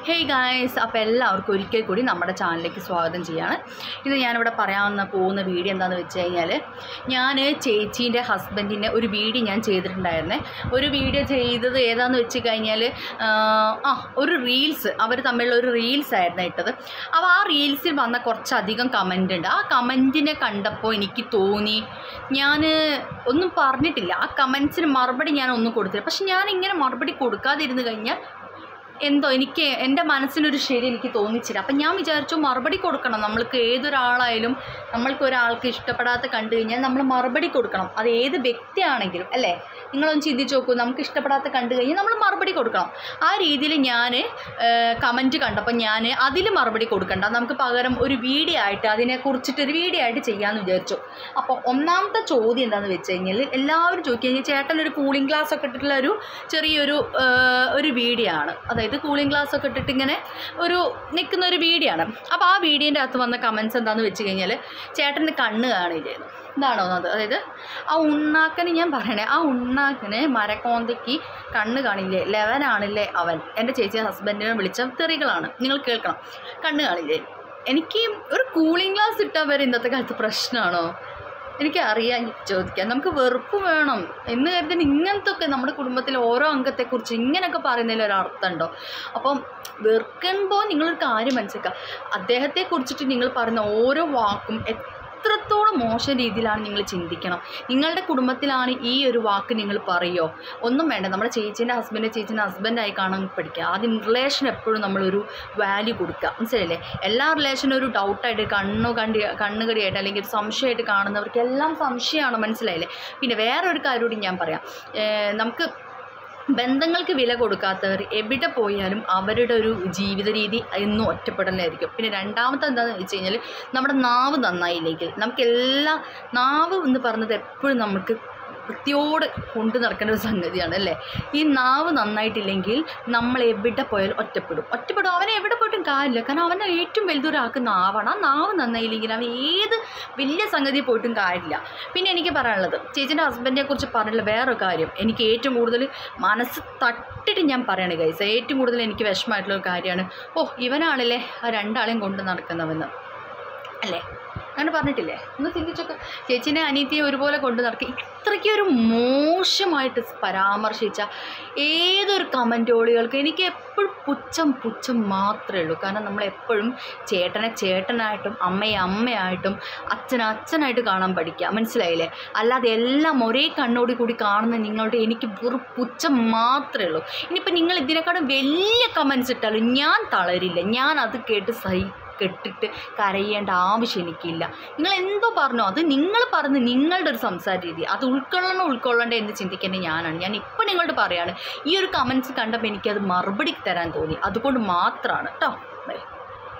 hey guys അപ്പോൾ എല്ലാവർക്കും ഒരിക്കൽ കൂടി നമ്മുടെ ചാനലിലേക്ക് സ്വാഗതം ചെയ്യാണ് ഇത് ഞാനിവിടെ പറയാവുന്ന പോകുന്ന വീഡിയോ എന്താണെന്ന് വെച്ച് കഴിഞ്ഞാൽ ഞാൻ ചേച്ചീൻ്റെ ഹസ്ബൻഡിൻ്റെ ഒരു വീഡിയോ ഞാൻ ചെയ്തിട്ടുണ്ടായിരുന്നേ ഒരു വീഡിയോ ചെയ്തത് ഏതാന്ന് വെച്ച് കഴിഞ്ഞാൽ ആ ഒരു റീൽസ് അവർ തമ്മിലുള്ള ഒരു റീൽസ് ആയിരുന്നു ഇട്ടത് അപ്പോൾ ആ റീൽസിൽ വന്ന കുറച്ചധികം കമൻ്റ് ഉണ്ട് ആ കമൻറ്റിനെ കണ്ടപ്പോൾ എനിക്ക് തോന്നി ഞാൻ ഒന്നും പറഞ്ഞിട്ടില്ല ആ കമൻസിന് മറുപടി ഞാൻ ഒന്നും കൊടുത്തില്ല പക്ഷെ ഞാൻ ഇങ്ങനെ മറുപടി കൊടുക്കാതിരുന്ന് കഴിഞ്ഞാൽ എന്തോ എനിക്ക് എൻ്റെ മനസ്സിനൊരു ശരി എനിക്ക് തോന്നിച്ചില്ല അപ്പം ഞാൻ വിചാരിച്ചു മറുപടി കൊടുക്കണം നമ്മൾക്ക് ഏതൊരാളായാലും നമ്മൾക്ക് ഒരാൾക്ക് ഇഷ്ടപ്പെടാത്ത കണ്ടു കഴിഞ്ഞാൽ നമ്മൾ മറുപടി കൊടുക്കണം അത് ഏത് വ്യക്തിയാണെങ്കിലും അല്ലേ നിങ്ങളൊന്ന് ചിന്തിച്ച് നോക്കൂ നമുക്ക് ഇഷ്ടപ്പെടാത്ത കണ്ടു കഴിഞ്ഞാൽ നമ്മൾ മറുപടി കൊടുക്കണം ആ രീതിയിൽ ഞാൻ കമൻറ്റ് കണ്ടപ്പോൾ ഞാൻ അതിൽ മറുപടി കൊടുക്കണ്ട നമുക്ക് പകരം ഒരു വീഡിയോ ആയിട്ട് അതിനെക്കുറിച്ചിട്ട് ഒരു വീഡിയോ ആയിട്ട് ചെയ്യാമെന്ന് വിചാരിച്ചു അപ്പോൾ ഒന്നാമത്തെ ചോദ്യം എന്താണെന്ന് വെച്ച് കഴിഞ്ഞാൽ എല്ലാവരും ചോദിക്കുക ചേട്ടൻ ഒരു കൂളിംഗ് ഗ്ലാസ് ഒക്കെ ഇട്ടിട്ടുള്ള ഒരു ചെറിയൊരു ആ, ഒരു വീഡിയോ ആണ് അതായത് കൂളിംഗ് ഗ്ലാസ് ഒക്കെ ഇട്ടിട്ട് ഇങ്ങനെ ഒരു നിൽക്കുന്ന ഒരു വീഡിയോ ആണ് അപ്പോൾ ആ വീഡിയോൻ്റെ അകത്ത് വന്ന കമൻസ് എന്താണെന്ന് വെച്ച് കഴിഞ്ഞാൽ ചേട്ടൻ്റെ കണ്ണ് കാണില്ലായിരുന്നു ഇതാണോ അത് അതായത് ആ ഉണ്ണാക്കന് ഞാൻ പറയണേ ആ ഉണ്ണാക്കന് മരക്കോന്തയ്ക്ക് കണ്ണ് കാണില്ലേ ലെവനാണില്ലേ അവൻ എൻ്റെ ചേച്ചി ഹസ്ബൻഡിനെ വിളിച്ച തെറികളാണ് നിങ്ങൾ കേൾക്കണം കണ്ണ് കാണില്ലേ എനിക്ക് ഒരു കൂളിംഗ് ഗ്ലാസ് ഇട്ടവർ ഇന്നത്തെ കാലത്ത് പ്രശ്നമാണോ എനിക്കറിയാൻ ചോദിക്കാം നമുക്ക് വെറുപ്പ് വേണം എന്ന് കരുതി ഇങ്ങനത്തെ ഒക്കെ നമ്മുടെ കുടുംബത്തിലെ ഓരോ അംഗത്തെക്കുറിച്ച് ഇങ്ങനെയൊക്കെ പറയുന്നതിൽ ഒരു അർത്ഥമുണ്ടോ അപ്പം വെറുക്കുമ്പോൾ നിങ്ങളൊരു കാര്യം മനസ്സിലാക്കുക അദ്ദേഹത്തെ കുറിച്ചിട്ട് നിങ്ങൾ പറയുന്ന ഓരോ വാക്കും എത്രത്തോളം മോശം രീതിയിലാണ് നിങ്ങൾ ചിന്തിക്കണം നിങ്ങളുടെ കുടുംബത്തിലാണ് ഈ ഒരു വാക്ക് നിങ്ങൾ പറയുമോ ഒന്നും വേണ്ട നമ്മുടെ ചേച്ചീൻ്റെ ഹസ്ബൻഡ് ചേച്ചീൻ്റെ ഹസ്ബൻഡായി കാണാൻ പഠിക്കുക ആദ്യം റിലേഷൻ എപ്പോഴും നമ്മളൊരു വാല്യൂ കൊടുക്കുക മനസ്സിലല്ലേ എല്ലാ റിലേഷനും ഒരു ഡൗട്ടായിട്ട് കണ്ണു കണ്ടി കണ്ണുകടിയായിട്ട് അല്ലെങ്കിൽ ഒരു സംശയമായിട്ട് കാണുന്നവർക്ക് എല്ലാം സംശയമാണ് മനസ്സിലായില്ലേ പിന്നെ വേറൊരു കാര്യം കൂടി ഞാൻ പറയാം ഏർ നമുക്ക് ബന്ധങ്ങൾക്ക് വില കൊടുക്കാത്തവർ എവിടെ പോയാലും അവരുടെ ഒരു ജീവിത രീതി എന്നും ഒറ്റപ്പെടലായിരിക്കും പിന്നെ രണ്ടാമത്തെ എന്താണെന്ന് വെച്ച് കഴിഞ്ഞാൽ നമ്മുടെ നാവ് നന്നായില്ലെങ്കിൽ നമുക്കെല്ലാം നാവ് എന്ന് പറയുന്നത് എപ്പോഴും നമുക്ക് വൃത്തിയോട് കൊണ്ടു നടക്കേണ്ട ഒരു സംഗതിയാണ് അല്ലേ ഈ നാവ് നന്നായിട്ടില്ലെങ്കിൽ നമ്മൾ എവിടെ പോയാലും ഒറ്റപ്പെടും ഒറ്റപ്പെടും അവനെ എവിടെ പോയിട്ടും കാര്യമില്ല കാരണം അവനെ ഏറ്റവും വലുതൊരാൾക്ക് നാവാണ് ആ നാവ് നന്നായില്ലെങ്കിൽ അവൻ ഏത് വലിയ സംഗതി പോയിട്ടും കാര്യമില്ല പിന്നെ എനിക്ക് പറയാനുള്ളത് ചേച്ചിൻ്റെ ഹസ്ബൻഡിനെ കുറിച്ച് പറഞ്ഞുള്ള വേറൊരു കാര്യം എനിക്ക് ഏറ്റവും കൂടുതൽ മനസ്സ് തട്ടിട്ട് ഞാൻ പറയണേ ഗൈസ് ഏറ്റവും കൂടുതൽ എനിക്ക് വിഷമമായിട്ടുള്ള ഒരു കാര്യമാണ് ഓ ഇവനാണല്ലേ ആ രണ്ടാളെയും കൊണ്ട് നടക്കുന്നവെന്ന് അല്ലേ അങ്ങനെ പറഞ്ഞിട്ടില്ലേ ഒന്ന് ചിന്തിച്ചൊക്കെ ചേച്ചീനെ അനിയത്തിയെ ഒരുപോലെ കൊണ്ട് നടക്കുക ഇത്രയ്ക്ക് ഒരു മോശമായിട്ട് പരാമർശിച്ച ഏതൊരു കമൻറ്റോളികൾക്ക് എനിക്ക് എപ്പോഴും പുച്ഛം പുച്ഛം മാത്രമേ ഉള്ളൂ കാരണം നമ്മൾ എപ്പോഴും ചേട്ടനെ ചേട്ടനായിട്ടും അമ്മയെ അമ്മയായിട്ടും അച്ഛനെ അച്ഛനായിട്ട് കാണാൻ പഠിക്കുക മനസ്സിലായില്ലേ അല്ലാതെ എല്ലാം ഒരേ കണ്ണോടി കൂടി കാണുന്ന നിങ്ങളുടെ എനിക്ക് വെറും പുച്ഛം മാത്രമേ ഉള്ളൂ ഇനിയിപ്പോൾ നിങ്ങൾ ഇതിനെക്കാളും വലിയ കമൻസ് ഇട്ടാലും ഞാൻ തളരില്ല ഞാൻ അത് കേട്ട് സഹി കെട്ടിട്ട് കരയേണ്ട ആവശ്യം എനിക്കില്ല നിങ്ങൾ എന്തോ പറഞ്ഞോ അത് നിങ്ങൾ പറഞ്ഞ് നിങ്ങളുടെ ഒരു സംസാര രീതി അത് ഉൾക്കൊള്ളണോ ഉൾക്കൊള്ളണ്ടേ എന്ന് ചിന്തിക്കേണ്ടത് ഞാനാണ് ഞാൻ ഇപ്പോൾ നിങ്ങളോട് പറയാണ് ഈ ഒരു കമൻസ് കണ്ടപ്പോൾ എനിക്കത് മറുപടി തരാൻ തോന്നി അതുകൊണ്ട് മാത്രമാണ് കേട്ടോ ബൈ